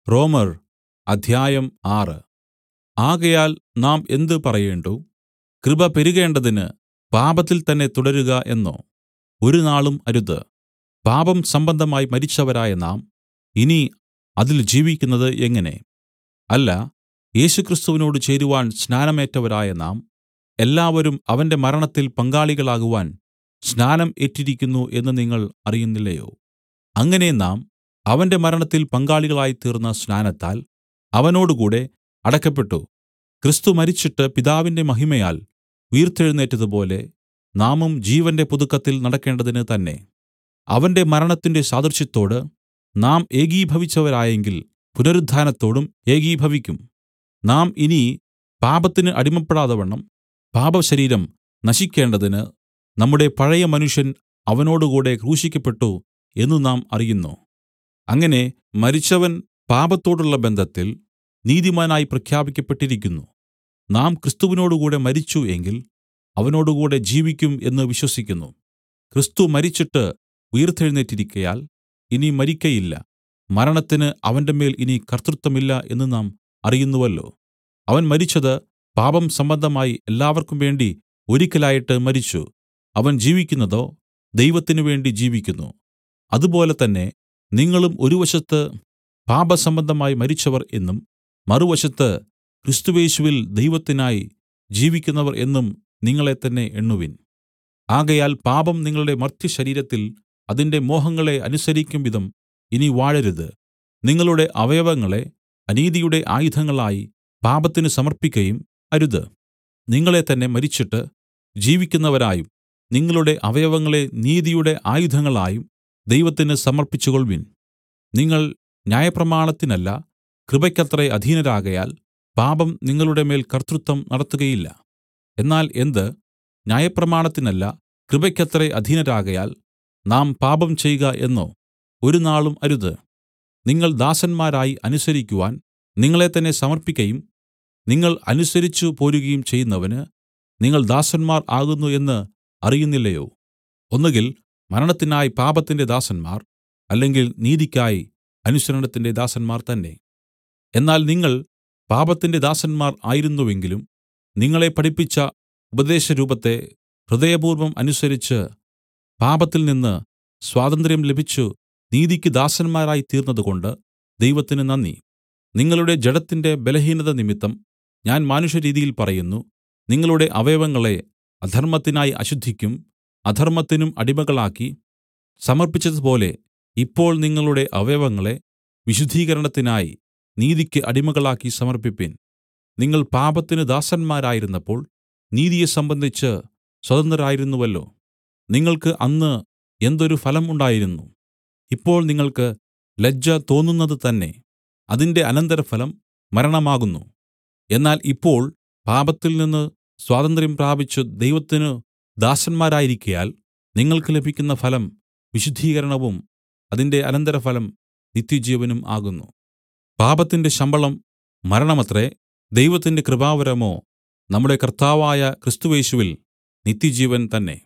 റോമർ അധ്യായം ആറ് ആകയാൽ നാം എന്ത് പറയേണ്ടു കൃപ പെരുകേണ്ടതിന് പാപത്തിൽ തന്നെ തുടരുക എന്നോ ഒരുനാളും അരുത് പാപം സംബന്ധമായി മരിച്ചവരായ നാം ഇനി അതിൽ ജീവിക്കുന്നത് എങ്ങനെ അല്ല യേശുക്രിസ്തുവിനോട് ചേരുവാൻ സ്നാനമേറ്റവരായ നാം എല്ലാവരും അവന്റെ മരണത്തിൽ പങ്കാളികളാകുവാൻ സ്നാനം ഏറ്റിരിക്കുന്നു എന്ന് നിങ്ങൾ അറിയുന്നില്ലയോ അങ്ങനെ നാം അവന്റെ മരണത്തിൽ പങ്കാളികളായിത്തീർന്ന സ്നാനത്താൽ അവനോടുകൂടെ അടക്കപ്പെട്ടു ക്രിസ്തു മരിച്ചിട്ട് പിതാവിന്റെ മഹിമയാൽ ഉയിർത്തെഴുന്നേറ്റതുപോലെ നാമും ജീവന്റെ പുതുക്കത്തിൽ നടക്കേണ്ടതിന് തന്നെ അവന്റെ മരണത്തിന്റെ സാദൃശ്യത്തോട് നാം ഏകീഭവിച്ചവരായെങ്കിൽ പുനരുത്ഥാനത്തോടും ഏകീഭവിക്കും നാം ഇനി പാപത്തിന് അടിമപ്പെടാതവണ്ണം പാപശരീരം നശിക്കേണ്ടതിന് നമ്മുടെ പഴയ മനുഷ്യൻ അവനോടുകൂടെ ക്രൂശിക്കപ്പെട്ടു എന്നു നാം അറിയുന്നു അങ്ങനെ മരിച്ചവൻ പാപത്തോടുള്ള ബന്ധത്തിൽ നീതിമാനായി പ്രഖ്യാപിക്കപ്പെട്ടിരിക്കുന്നു നാം ക്രിസ്തുവിനോടുകൂടെ മരിച്ചു എങ്കിൽ അവനോടുകൂടെ ജീവിക്കും എന്ന് വിശ്വസിക്കുന്നു ക്രിസ്തു മരിച്ചിട്ട് ഉയിർത്തെഴുന്നേറ്റിരിക്കയാൽ ഇനി മരിക്കയില്ല മരണത്തിന് അവന്റെമേൽ ഇനി കർത്തൃത്വമില്ല എന്ന് നാം അറിയുന്നുവല്ലോ അവൻ മരിച്ചത് പാപം സംബന്ധമായി എല്ലാവർക്കും വേണ്ടി ഒരിക്കലായിട്ട് മരിച്ചു അവൻ ജീവിക്കുന്നതോ ദൈവത്തിന് വേണ്ടി ജീവിക്കുന്നു അതുപോലെ തന്നെ നിങ്ങളും ഒരു വശത്ത് പാപസംബന്ധമായി മരിച്ചവർ എന്നും മറുവശത്ത് ക്രിസ്തുയേശുവിൽ ദൈവത്തിനായി ജീവിക്കുന്നവർ എന്നും നിങ്ങളെത്തന്നെ എണ്ണുവിൻ ആകയാൽ പാപം നിങ്ങളുടെ മർത്യശരീരത്തിൽ അതിന്റെ മോഹങ്ങളെ അനുസരിക്കുംവിധം ഇനി വാഴരുത് നിങ്ങളുടെ അവയവങ്ങളെ അനീതിയുടെ ആയുധങ്ങളായി പാപത്തിന് സമർപ്പിക്കയും അരുത് നിങ്ങളെ തന്നെ മരിച്ചിട്ട് ജീവിക്കുന്നവരായും നിങ്ങളുടെ അവയവങ്ങളെ നീതിയുടെ ആയുധങ്ങളായും ദൈവത്തിന് സമർപ്പിച്ചുകൊൾവിൻ നിങ്ങൾ ന്യായപ്രമാണത്തിനല്ല കൃപയ്ക്കത്രേ അധീനരാകയാൽ പാപം നിങ്ങളുടെ മേൽ കർത്തൃത്വം നടത്തുകയില്ല എന്നാൽ എന്ത് ന്യായപ്രമാണത്തിനല്ല കൃപയ്ക്കത്രേ അധീനരാകയാൽ നാം പാപം ചെയ്ക എന്നോ ഒരുനാളും അരുത് നിങ്ങൾ ദാസന്മാരായി അനുസരിക്കുവാൻ നിങ്ങളെത്തന്നെ സമർപ്പിക്കയും നിങ്ങൾ അനുസരിച്ചു പോരുകയും ചെയ്യുന്നവന് നിങ്ങൾ ദാസന്മാർ ആകുന്നു എന്ന് അറിയുന്നില്ലയോ ഒന്നുകിൽ മരണത്തിനായി പാപത്തിന്റെ ദാസന്മാർ അല്ലെങ്കിൽ നീതിക്കായി അനുസരണത്തിന്റെ ദാസന്മാർ തന്നെ എന്നാൽ നിങ്ങൾ പാപത്തിന്റെ ദാസന്മാർ ആയിരുന്നുവെങ്കിലും നിങ്ങളെ പഠിപ്പിച്ച ഉപദേശരൂപത്തെ ഹൃദയപൂർവ്വം അനുസരിച്ച് പാപത്തിൽ നിന്ന് സ്വാതന്ത്ര്യം ലഭിച്ചു നീതിക്ക് ദാസന്മാരായി തീർന്നതുകൊണ്ട് ദൈവത്തിന് നന്ദി നിങ്ങളുടെ ജഡത്തിന്റെ ബലഹീനത നിമിത്തം ഞാൻ മാനുഷരീതിയിൽ പറയുന്നു നിങ്ങളുടെ അവയവങ്ങളെ അധർമ്മത്തിനായി അശുദ്ധിക്കും അധർമ്മത്തിനും അടിമകളാക്കി സമർപ്പിച്ചതുപോലെ ഇപ്പോൾ നിങ്ങളുടെ അവയവങ്ങളെ വിശുദ്ധീകരണത്തിനായി നീതിക്ക് അടിമകളാക്കി സമർപ്പിപ്പിൻ നിങ്ങൾ പാപത്തിന് ദാസന്മാരായിരുന്നപ്പോൾ നീതിയെ സംബന്ധിച്ച് സ്വതന്ത്രരായിരുന്നുവല്ലോ നിങ്ങൾക്ക് അന്ന് എന്തൊരു ഫലം ഉണ്ടായിരുന്നു ഇപ്പോൾ നിങ്ങൾക്ക് ലജ്ജ തോന്നുന്നത് തന്നെ അതിന്റെ അനന്തരഫലം മരണമാകുന്നു എന്നാൽ ഇപ്പോൾ പാപത്തിൽ നിന്ന് സ്വാതന്ത്ര്യം പ്രാപിച്ചു ദൈവത്തിന് ദാസന്മാരായിരിക്കയാൽ നിങ്ങൾക്ക് ലഭിക്കുന്ന ഫലം വിശുദ്ധീകരണവും അതിന്റെ അനന്തരഫലം നിത്യജീവനും ആകുന്നു പാപത്തിന്റെ ശമ്പളം മരണമത്രേ ദൈവത്തിന്റെ കൃപാവരമോ നമ്മുടെ കർത്താവായ ക്രിസ്തുയേശുവിൽ നിത്യജീവൻ തന്നെ